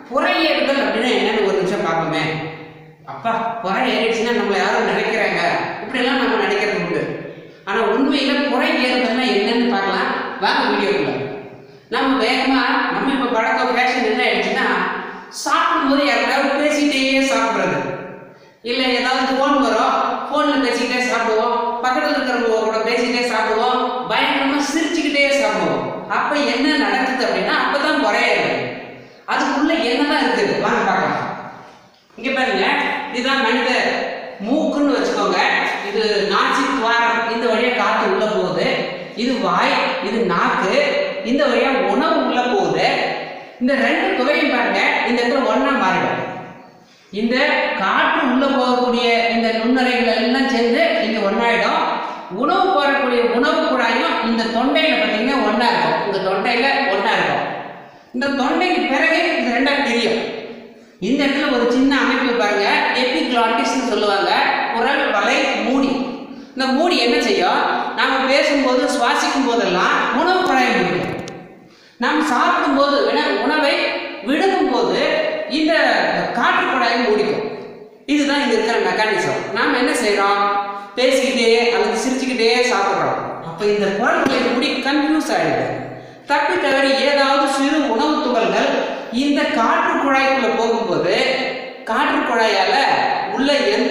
புறையேறுதல் அப்படின்னா என்னன்னு ஒரு நிமிஷம் பார்ப்போமே அப்பா புறை ஏறிடுச்சுன்னா நம்மளை யாரும் நினைக்கிறாங்க இப்படியெல்லாம் நம்ம நினைக்கிறது உண்டு ஆனா உண்மையில புறை ஏறுதல்னா என்னன்னு பார்க்கலாம் வாங்க வீடியோக்குள்ள நம்ம வேகமா நம்ம இப்ப பழக்கம் ஃபேஷன் என்ன ஆயிடுச்சுன்னா சாப்பிடும்போது யாருக்காவது பேசிட்டே சாப்பிடுறது இல்ல ஏதாவது ஃபோன் வரும் ஃபோன்ல பேசிக்கிட்டே சாப்பிடுவோம் பக்கத்துல இருக்கிறவங்க கூட பேசிக்கிட்டே சாப்பிடுவோம் பயங்கரமா சிரிச்சுக்கிட்டே சாப்பிடுவோம் அப்ப என்ன நடக்குது அப்படின்னா அப்பதான் குறையாது அதுக்குள்ள என்னதான் இருக்குது வாங்க பார்க்கலாம் இங்க பாருங்க இதுதான் மனித மூக்குன்னு வச்சுக்கோங்க இது நாசி துவாரம் இந்த வழியா காத்து உள்ள போகுது இது வாய் இது நாக்கு இந்த வழியா உணவு உள்ள போகுது இந்த ரெண்டு துறையும் பாருங்க இந்த இடத்துல ஒண்ணா மாறிடும் இந்த காற்று உள்ள போகக்கூடிய இந்த நுண்ணுரைகள் எல்லாம் சேர்ந்து இங்க ஒன்னாயிடும் உணவு போகக்கூடிய உணவு குழாயும் இந்த தொண்டையில பார்த்தீங்கன்னா ஒண்ணா இருக்கும் இந்த தொண்டையில ஒண்ணா இருக்கும் இந்த தொண்டைக்கு பிறகு இது ரெண்டா பிரியும் இந்த இடத்துல ஒரு சின்ன அமைப்பு பாருங்க எபிக்ளாட்டிஸ்னு சொல்லுவாங்க குரல் வலை மூடி இந்த மூடி என்ன செய்யும் நாம பேசும்போது சுவாசிக்கும் போதெல்லாம் உணவு குழாயை முடியும் நாம் சாப்பிடும்போது உண- உணவை விழுங்கும் போது இந்த காற்று குழாயை மூடிக்கும் இதுதான் இங்க இருக்கிற மெக்கானிசம் நாம் என்ன செய்றோம் பேசிக்கிட்டே அல்லது சிரிச்சுக்கிட்டே சாப்பிட்றோம் அப்ப இந்த குரல் வலை மூடி கன்ஃபியூஸ் ஆயிடுது தப்பி தவறி ஏதாவது சிறு உணவு துகள்கள் இந்த காற்று குழாய்க்குள்ள போகும்போது காற்று குழாயால உள்ள எந்த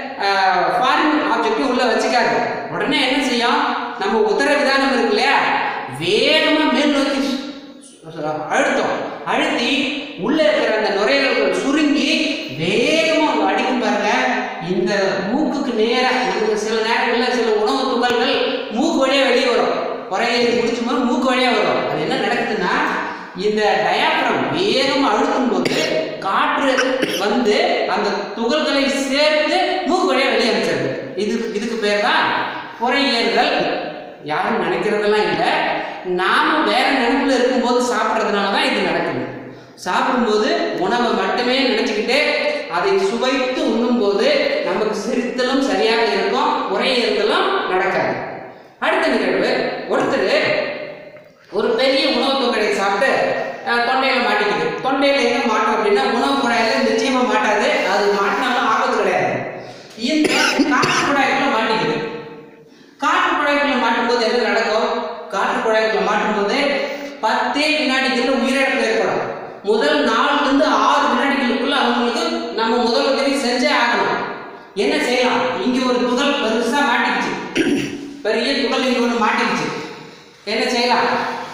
ஃபாரின் ஆப்ஜெக்டையும் உள்ள வச்சுக்காது உடனே என்ன செய்யும் நம்ம உதர விதானம் இருக்கு இல்லையா வேகமா மேல் நோக்கி சு- சு- அழுத்தம் அழுத்தி உள்ள இருக்கிற அந்த நுரையீரல்கள் சுருங்கி வேகமா அடிக்கும் பாருங்க இந்த மூக்குக்கு நேரா நமக்கு சில நேரங்களில் சில உணவு துகள்கள் மூக்கு வழியா வெளியே வரும் குறையை முடிச்சும் போது மூக்கு வழியா வரும் அது என்ன நடக்குதுன்னா இந்த டயாப்ரம் வேகமா அழுத்தும் போது காற்று வந்து அந்த துகள்களை சேர்த்து மூக்கு வழியா வெளியே அனுப்பிச்சிருது இது இதுக்கு பேர் தான் புறையேறுதல் யாரும் நினைக்கிறதெல்லாம் இல்லை நாம வேற நினைப்புல இருக்கும்போது சாப்பிட்றதுனால தான் இது நடக்குது சாப்பிடும்போது உணவை மட்டுமே நினைச்சுக்கிட்டு அதை சுவைத்து உண்ணும்போது நமக்கு சிரித்தலும் சரியாக இருக்கும் குறையிருத்தலும் நடக்காது அடுத்த நிகழ்வு ஒருத்தர் ஒரு பெரிய உணவு தொகையை சாப்பிட்டு அஹ், தொண்டையில மாட்டிக்குது தொண்டையில எங்க மாட்டோம் அப்படின்னா உணவு குழாயில நிச்சயமா மாட்டாது அது மாட்டினாலும் ஆபத்து கிடையாது இந்த காற்று குழாய்க்குள்ள மாட்டிக்குது காற்று குழாய்க்குள்ள மாட்டும்போது என்ன நடக்கும் காற்று குழாய்க்குள்ள மாட்டும்போது பத்தே வினாடிக்குள்ள உயிரிழப்பு ஏற்படும் முதல் நாலுல இருந்து ஆறு வினாடிகளுக்குள்ள அவங்களுக்கு நம்ம முதல் உதவி செஞ்சே ஆகணும் என்ன செய்யலாம் இங்க ஒரு துகள் பெருசா மாட்டிக்கிச்சு பெரிய துகள் இங்க ஒன்று மாட்டிக்கிச்சு என்ன செய்யலாம்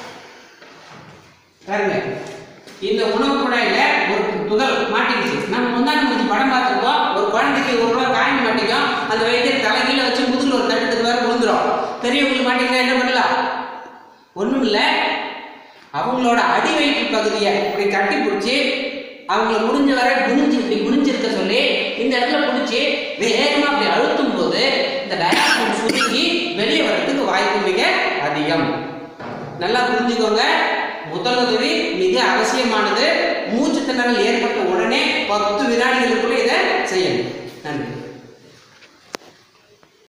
பாருங்க இந்த உணவு குழாயில ஒரு துகள் மாட்டிக்கிச்சு நம்ம முந்தானி முடிச்சு படம் பார்த்துருக்கோம் ஒரு குழந்தைக்கு ஒரு ரூபா காயின் மாட்டிக்கும் அந்த வைத்தியர் தலைகீழ வச்சு முதுகுல ஒரு தட்டு தட்டு வேற விழுந்துரும் பெரியவங்களுக்கு மாட்டிக்கிட்டா என்ன பண்ணலாம் ஒண்ணும் இல்ல அவங்களோட அடி வயிற்று பகுதியை இப்படி கட்டி பிடிச்சி அவங்கள முடிஞ்ச வரை குனிஞ்சு இப்படி குனிஞ்சிருக்க சொல்லி இந்த இடத்துல பிடிச்சி வேகமா அப்படி அழுத்தும் போது இந்த டயாஃப்ரம் சுருங்கி வெளியே வர்றதுக்கு வாய்ப்பு மிக அதிகம் நல்லா புரிஞ்சுக்கோங்க முதலுதவி மிக அவசியமானது மூச்சு திணறல் ஏற்பட்ட உடனே பத்து வினாடிகளுக்குள்ள இதை செய்யணும் நன்றி